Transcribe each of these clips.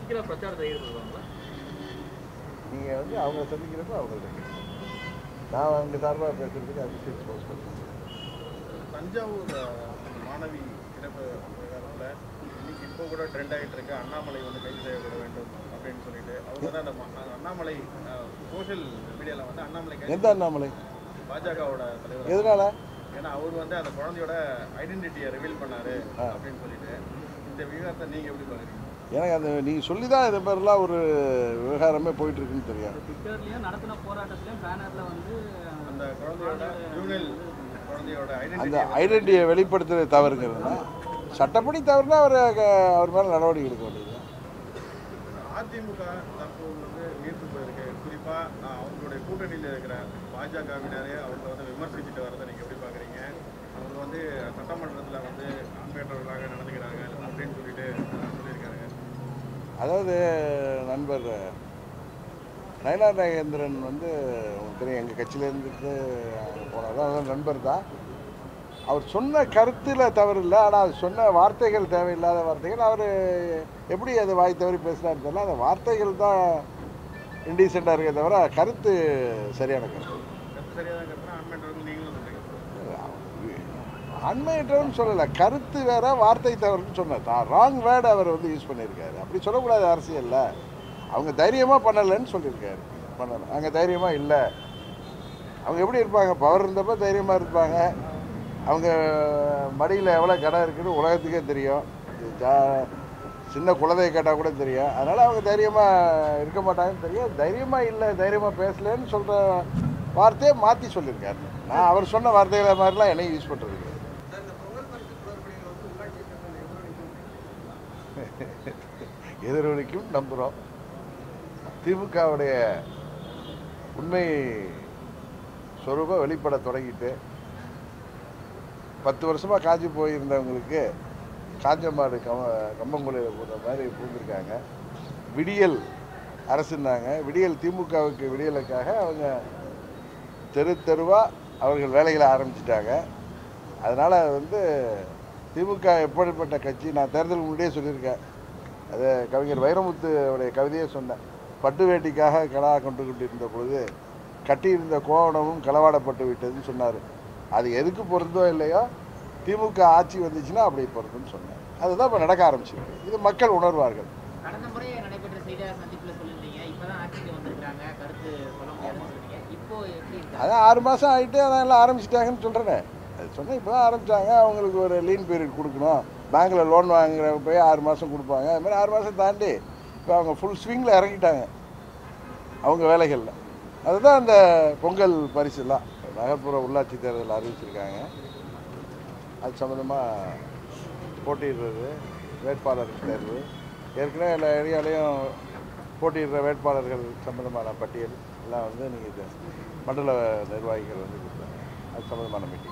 சசிகலா பிரச்சாரத்தை ஈடுபடுவாங்களா நீங்கள் வந்து அவங்க சந்திக்கிறப்ப அவங்கள்ட்ட கேட்கணும். நான் அவங்க சார்பாக பேசுறதுக்கு அபிஷேக் க்ளோஸ் பண்ணுறேன் தஞ்சாவூர் அஹ், மாணவி இறப்பு விவகாரத்தில் இன்னைக்கு இப்போ கூட ட்ரெண்ட் ஆகிட்டு இருக்கு அண்ணாமலை வந்து கைது செய்யப்பட வேண்டும் அப்படின்னு சொல்லிட்டு அவங்க வந்து அந்த ம- அந்த அண்ணாமலை சோஷியல் மீடியாவில் வந்து அண்ணாமலை கைது எந்த அண்ணாமலை பாஜகவோட தலைவர் எதனால ஏன்னா அவர் வந்து அந்த குழந்தையோட ஐடென்டிட்டியை ரிவீல் பண்ணாரு அப்படின்னு சொல்லிட்டு இந்த விவகாரத்தை நீங்க எப்படி பாக்குறீங்க எனக்கு அந்த நீங்கள் சொல்லி தான் இது மாதிரிலாம் ஒரு விவகாரமே போயிட்டு இருக்குன்னு தெரியும் ட்விட்டர்லயும் நடத்தின போராட்டத்திலயும் பேனர்ல வந்து அந்த குழந்தையோட ஜூனியல் குழந்தையோட அந்த ஐடென்டிட்டி ஐடென்டிட்டியை வெளிப்படுத்துறது தவறுங்கிறதுனா சட்டப்படி தவறுனா அவர் அவர் மேலே நடவடிக்கை எடுக்க வேண்டியது அதிமுக தற்போது வந்து நீர்த்து போயிருக்கு குறிப்பா அஹ், அவங்களுடைய கூட்டணியில் இருக்கிற பாஜகவினரே அவங்க வந்து விமர்சிச்சுட்டு வரதை நீங்க எப்படி பாக்குறீங்க அவங்க வந்து சட்டமன்றத்தில் வந்து ஆண்பேற்றவர்களாக நடந்துக்கிறாங்க அப்படின்னு சொல்லிட்டு அஹ், சொல்லியிருக்காங்க அதாவது நண்பர் நயனார் நாகேந்திரன் வந்து உங்களுக்கு தெரியும் எங்கள் கட்சியிலேருந்து போனார் அதான் நண்பர் தான் அவர் சொன்ன கருத்தில் தவறு இல்லை ஆனால் அவர் சொன்ன வார்த்தைகள் தேவையில்லாத வார்த்தைகள் அவர் எப்படி அது வாய் தவறி பேசினார் தெரியல அந்த வார்த்தைகள் தான் இன்டீசெண்டாக இருக்கே தவிர கருத்து சரியான கருத்து கருத்து சரியாக தான் கருத்துனா ஆண்பேற்றவர்கள் நீங்களும் சொல்றீங்க அண்மையற்றவன் சொல்லலை கருத்து வேற வார்த்தை தவறுன்னு சொன்னார் தான் ராங் வேர்டு அவர் வந்து யூஸ் பண்ணியிருக்காரு அப்படி சொல்லக்கூடாது அரசியலில் அவங்க தைரியமாக பண்ணலைன்னு சொல்லியிருக்காரு பண்ணலை அங்கே தைரியமாக இல்லை அவங்க எப்படி இருப்பாங்க பவர் இருந்தப்போ தைரியமாக இருப்பாங்க அவங்க மடியில் எவ்வளோ கடன் இருக்குன்னு உலகத்துக்கே தெரியும் இது ஜா- சின்ன குழந்தைய கேட்டால் கூட தெரியும் அதனால் அவங்க தைரியமாக இருக்க மாட்டாங்கன்னு தெரியும் தைரியமாக இல்லை தைரியமாக பேசலன்னு சொல்கிற வார்த்தையை மாற்றி சொல்லியிருக்காரு நான் அவர் சொன்ன வார்த்தைகளை மாதிரிலாம் என்னையும் யூஸ் பண்ணுறது எதிரொலிக்கும் நம்புகிறோம் திமுகவுடைய உண்மை சொரூபம் வெளிப்பட தொடங்கிட்டு பத்து வருஷமாக காஞ்சி போயிருந்தவங்களுக்கு காஞ்ச மாடு கம கம்பங்குலையில் போடுற மாதிரி பூந்திருக்காங்க விடியல் அரசுன்னாங்க விடியல் திமுகவுக்கு விடியலுக்காக அவங்க தெரு தெருவாக அவர்கள் வேலைகளை ஆரம்பிச்சிட்டாங்க அதனால் வந்து திமுக எப்படிப்பட்ட கட்சி நான் தேர்தலுக்கு முன்னாடியே சொல்லியிருக்கேன் அது கவிஞர் வைரமுத்து அவருடைய கவிதையே சொன்னேன் பட்டு வேட்டிக்காக கடா கொண்டு கொண்டிருந்த பொழுது கட்டியிருந்த கோவணமும் களவாடப்பட்டு விட்டதுன்னு சொன்னார் அது எதுக்கு பொருந்தோ இல்லையோ திமுக ஆட்சி வந்துச்சுன்னா அப்படி பொருந்துன்னு சொன்னேன் அதுதான் இப்போ நடக்க ஆரம்பிச்சிருக்கு இது மக்கள் உணர்வார்கள் கடந்த முறை நடைபெற்ற செய்தியாளர் சந்திப்புல சொல்லியிருந்தீங்க இப்பதான் ஆட்சிக்கு வந்திருக்காங்க கருத்து சொல்ல முடியாதுன்னு சொல்றீங்க இப்போ எப்படி இருக்கு அதான் ஆறு மாதம் ஆகிட்டு அதான் எல்லாம் ஆரம்பிச்சிட்டாங்கன்னு சொல்கிறேனே அது சொன்னேன் இப்போ தான் ஆரம்பித்தாங்க அவங்களுக்கு ஒரு லீன் பீரியட் கொடுக்கணும் பேங்க்கில் லோன் வாங்குற போய் ஆறு மாதம் கொடுப்பாங்க அது மாதிரி ஆறு மாதம் தாண்டி இப்போ அவங்க ஃபுல் ஸ்விங்கில் இறங்கிட்டாங்க அவங்க வேலைகளில் அதுதான் அந்த பொங்கல் பரிசுலாம் நகர்ப்புற உள்ளாட்சி தேர்தல் அறிவிச்சிருக்காங்க அது சம்மந்தமாக போட்டியிடுறது வேட்பாளர் தேர்வு ஏற்கனவே எல்லா ஏரியாலையும் போட்டியிடுற வேட்பாளர்கள் சம்மந்தமான பட்டியல் எல்லாம் வந்து நீங்கள் மண்டல நிர்வாகிகள் வந்து கொடுத்தாங்க அது சம்மந்தமான மீட்டிங்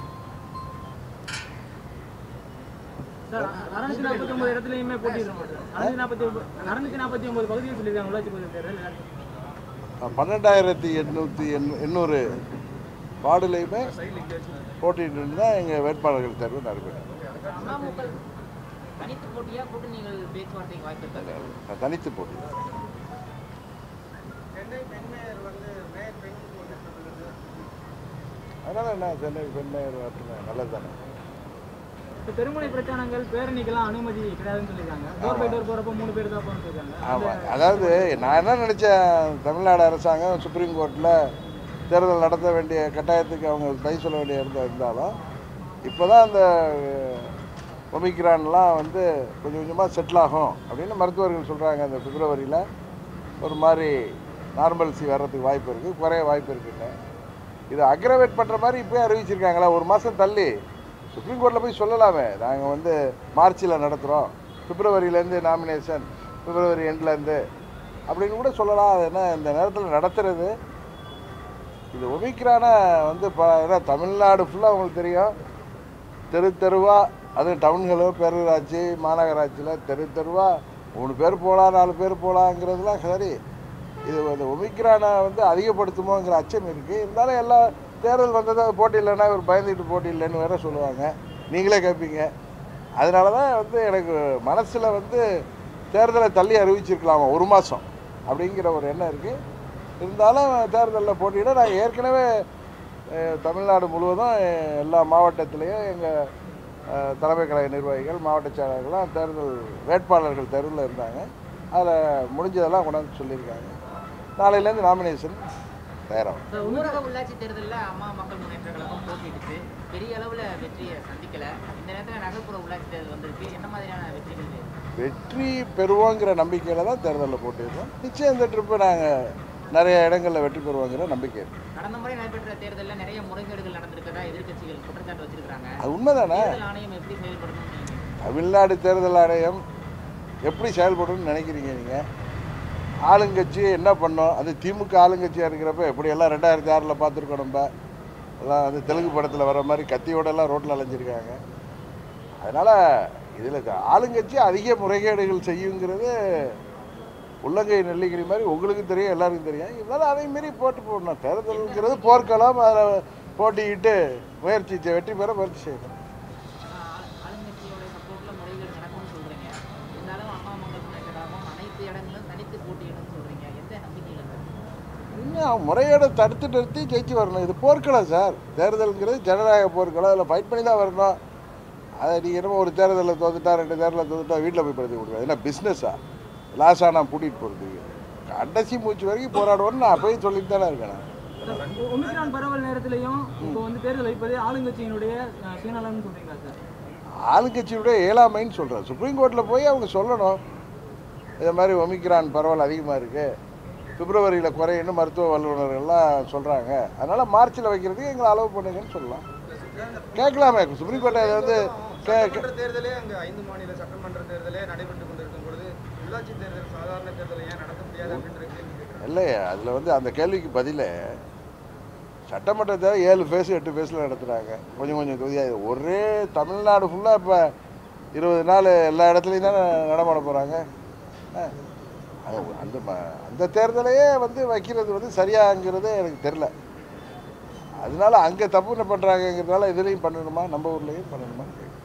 சார் அறுநூத்தி நாற்பத்தி ஒன்பது இடத்துலயுமே போட்டிடுறோம் அறுநூத்தி நாற்பத்தி ஒன்பது அறுநூத்தி நாற்பத்தி ஒன்பது பகுதியில் சொல்லியிருக்காங்க உள்ளாட்சி பகுதி தேர்தல் பன்னெண்டாயிரத்தி எண்ணூற்றி எண் எண்ணூறு வார்டுலையுமே போட்டிட்டு தான் எங்கள் வேட்பாளர்கள் தேர்வு நடைபெறும் அமமுக தனித்து போட்டியா கூட்டணிகள் பேச்சுவார்த்தைக்கு வாய்ப்பு இருக்காங்க நான் தனித்து போட்டி அதனால் என்ன சென்னை பெண்மையர் வரட்டுமே நல்லது தானே இப்போ தெருமுனை பிரச்சாரங்கள் பேரணிக்கெல்லாம் அனுமதி கிடையாதுன்னு சொல்லியிருக்காங்க டோர் பை டோர் போறப்போ மூணு பேர் தான் போகணும்னு சொல்லியிருக்காங்க ஆமாம் அதாவது நான் என்ன நினச்சேன் தமிழ்நாடு அரசாங்கம் சுப்ரீம் கோர்ட்டில் தேர்தல் நடத்த வேண்டிய கட்டாயத்துக்கு அவங்க பை சொல்ல வேண்டிய இருந்தா இருந்தாலும் இப்போ தான் அந்த ஒமிக்ரான்லாம் வந்து கொஞ்சம் கொஞ்சமாக செட்டில் ஆகும் அப்படின்னு மருத்துவர்கள் சொல்கிறாங்க அந்த பிப்ரவரியில் ஒரு மாதிரி நார்மல்சி வர்றதுக்கு வாய்ப்பு இருக்குது குறைய வாய்ப்பு இருக்குன்னு இது அக்ரவேட் பண்ணுற மாதிரி இப்போயே அறிவிச்சிருக்காங்களா ஒரு மாதம் தள்ளி சுப்ரீம் கோர்ட்டில் போய் சொல்லலாமே நாங்கள் வந்து மார்ச்சில் நடத்துகிறோம் பிப்ரவரியிலேருந்து நாமினேஷன் பிப்ரவரி எண்ட்லேருந்து அப்படின்னு கூட சொல்லலாம் அது என்ன இந்த நேரத்தில் நடத்துறது இது ஒமிக்ரான வந்து ப ஏன்னா தமிழ்நாடு ஃபுல்லாக உங்களுக்கு தெரியும் தெரு தெருவாக அதுவும் டவுன்களோ பேரூராட்சி மாநகராட்சியில் தெரு தெருவாக மூணு பேர் போகலாம் நாலு பேர் போகலாங்கிறதுலாம் சரி இது அந்த ஒமிக்ரானை வந்து அதிகப்படுத்துமோங்கிற அச்சம் இருக்குது இருந்தாலும் எல்லா தேர்தல் வந்தது போட்டி இல்லைன்னா இவர் பயந்துட்டு போட்டி இல்லைன்னு வேற சொல்லுவாங்க நீங்களே கேட்பீங்க அதனால தான் வந்து எனக்கு மனசில் வந்து தேர்தலை தள்ளி அறிவிச்சிருக்கலாமா ஒரு மாதம் அப்படிங்கிற ஒரு எண்ணம் இருக்குது இருந்தாலும் தேர்தலில் போட்டியிட நாங்கள் ஏற்கனவே அஹ், தமிழ்நாடு முழுவதும் அஹ், எல்லா மாவட்டத்திலையும் எங்கள் தலைமை கழக நிர்வாகிகள் மாவட்ட செயலாளர்கள்லாம் தேர்தல் வேட்பாளர்கள் தெருவில் இருந்தாங்க அதில் முடிஞ்சதெல்லாம் கொண்டாந்து சொல்லியிருக்காங்க நாளையிலேருந்து நாமினேஷன் தயாராகும் சார் ஊரக உள்ளாட்சி தேர்தலில் அம்மா மக்கள் முன்னேற்ற கழகம் போட்டியிடுச்சு பெரிய அளவில் வெற்றியை சந்திக்கல இந்த நேரத்தில் நகர்ப்புற உள்ளாட்சி தேர்தல் வந்திருக்கு என்ன மாதிரியான வெற்றிகள் இது? வெற்றி பெறுவோங்கிற நம்பிக்கையில் தான் தேர்தலில் போட்டியிருக்கோம் நிச்சயம் இந்த ட்ரிப்பு நாங்கள் நிறைய இடங்களில் வெற்றி பெறுவோங்கிற நம்பிக்கை இருக்கு கடந்த முறை நடைபெற்ற தேர்தலில் நிறைய முறைகேடுகள் நடந்திருக்கதா எதிர்க்கட்சிகள் குற்றச்சாட்டு வச்சிருக்காங்க அது உண்மைதானே தேர்தல் ஆணையம் எப்படி செயல்படணும்னு நீங்க தமிழ்நாடு தேர்தல் ஆணையம் எப்படி செயல்படும்னு நினைக்கிறீங்க நீங்கள் ஆளுங்கட்சி என்ன பண்ணோம் அது திமுக ஆளுங்கட்சியாக இருக்கிறப்ப எப்படியெல்லாம் ரெண்டாயிரத்தி ஆறில் பார்த்துருக்கோம் நம்ம எல்லாம் அது தெலுங்கு படத்தில் வர மாதிரி கத்தியோடெல்லாம் ரோட்டில் அலைஞ்சிருக்காங்க அதனால் இதில் ஆளுங்கட்சி அதிக முறைகேடுகள் செய்யுங்கிறது உள்ளங்கை நெல்லிக்கிரி மாதிரி உங்களுக்கு தெரியும் எல்லாருக்கும் தெரியும் இருந்தாலும் அதை மீறி போட்டு போடணும் தேர்தலுங்கிறது போர்க்களம் அதில் போட்டியிட்டு முயற்சி செய்- வெற்றி பெற முயற்சி செய்யணும் ஆஹ் ஆளுங்கட்சியோட சப்போர்ட்ல முறைகேடு நடக்கும்னு சொல்றீங்க இருந்தாலும் அம்மா மக்கள் முன்னேற்ற கழகம் அனைத்து இடங்களிலும் தனித்து போட்டியிடும்னு சொல்றீங்க எந்த நம்பிக்கையில் இருக்கு இன்னும் முறையோட தடுத்து நிறுத்தி ஜெயிச்சு வரணும் இது போர்க்களம் சார் தேர்தலுங்கிறது ஜனநாயக போர்க்களம் அதில் ஃபைட் பண்ணி தான் வரணும் அதை நீங்கள் என்னமோ ஒரு தேர்தலில் தோத்துட்டா ரெண்டு தேர்தலில் தோத்துட்டா வீட்டில் போய் படுத்து கொடுக்குறது என்ன பிஸ்னஸா லாஸாக நான் கூட்டிகிட்டு போகிறதுக்கு கடைசி மூச்சு வரைக்கும் போராடுவோன்னு நான் போய் சொல்லிட்டு தானே இருக்கேன் நான். சார், ஒ- ஒமிக்ரான் பரவல் நேரத்திலையும் இப்போ வந்து தேர்தல் வைப்பது ஆளுங்கட்சியினுடைய அஹ், சுயநலம்னு சொல்றீங்களா சார் ஆளுங்கட்சியுடைய ஏழாமைன்னு சொல்கிறேன் சுப்ரீம் கோர்ட்டில் போய் அவங்க சொல்லணும் இது மாதிரி ஒமிக்ரான் பரவல் அதிகமாக இருக்குது பிப்ரவரியில் குறையுன்னு மருத்துவ வல்லுநர்கள்லாம் சொல்கிறாங்க அதனால் மார்ச்சில் வைக்கிறதுக்கு எங்களை அலோவ் பண்ணுங்கன்னு சொல்லலாம் கேட்கலாமே சுப்ரீம் கோர்ட்டை அதை வந்து கே கே- சட்டமன்ற தேர்தலே அங்க ஐந்து மாநில சட்டமன்ற தேர்தலே நடைபெற்று கொண்டிருக்கும் பொழுது உள்ளாட்சி தேர்தல் சாதாரண தேர்தலை ஏன் நடத்த முடியாது அப்படின்ற கேள்வி கேட்கிறேன் இல்லையே அதில் வந்து அந்த கேள்விக்கு பதில் சட்டமன்ற தேர்தல் ஏழு ஃபேஸ் எட்டு ஃபேஸில் நடத்துகிறாங்க கொஞ்சம் கொஞ்சம் தொகுதியாக ஒரே தமிழ்நாடு ஃபுல்லாக இப்போ இருபது நாள் எல்லா இடத்துலையும் தானே நடமாட போகிறாங்க அந்த ம- அந்த தேர்தலையே வந்து வைக்கிறது வந்து சரியாங்கிறது எனக்கு தெரில அதனால அங்கே தப்பு என்ன பண்ணுறாங்கங்கிறதுனால இதுலேயும் பண்ணணுமா நம்ம ஊர்லேயும் பண்ணணுமா